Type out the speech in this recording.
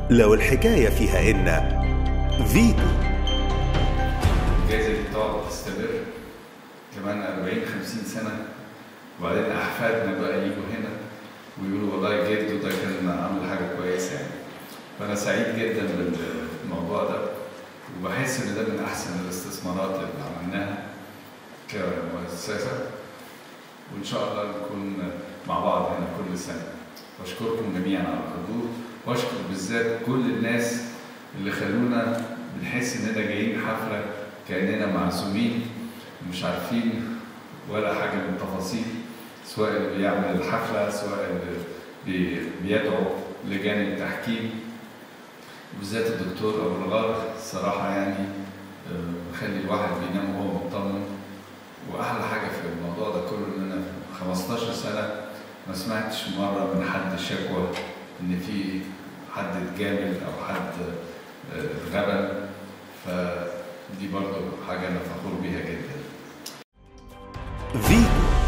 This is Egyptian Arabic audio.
لو الحكاية فيها إن فيتو الجائزة دي تقعد تستمر كمان 40 50 سنة وبعدين أحفادنا بقى يجوا هنا ويقولوا والله جده ده كان عامل حاجة كويسة يعني فأنا سعيد جدا بالموضوع ده وبحس إن ده من أحسن الاستثمارات اللي عملناها كمؤسسة وإن شاء الله نكون مع بعض هنا كل سنة وأشكركم جميعا على الحضور وأشكر بالذات كل الناس اللي خلونا بنحس إننا جايين حفلة كأننا معزومين ومش عارفين ولا حاجة من التفاصيل سواء اللي بيعمل الحفلة سواء اللي بي- بيدعو لجان التحكيم وبالذات الدكتور أبو الغار الصراحة يعني آه، مخلي الواحد بينام وهو مطمن وأحلى حاجة في الموضوع ده كله إن أنا 15 سنة ما سمعتش مرة من حد شكوى إن في حد اتجامل أو حد آه، اتغبن فدي برضو حاجة أنا فخور بيها جدا فيتو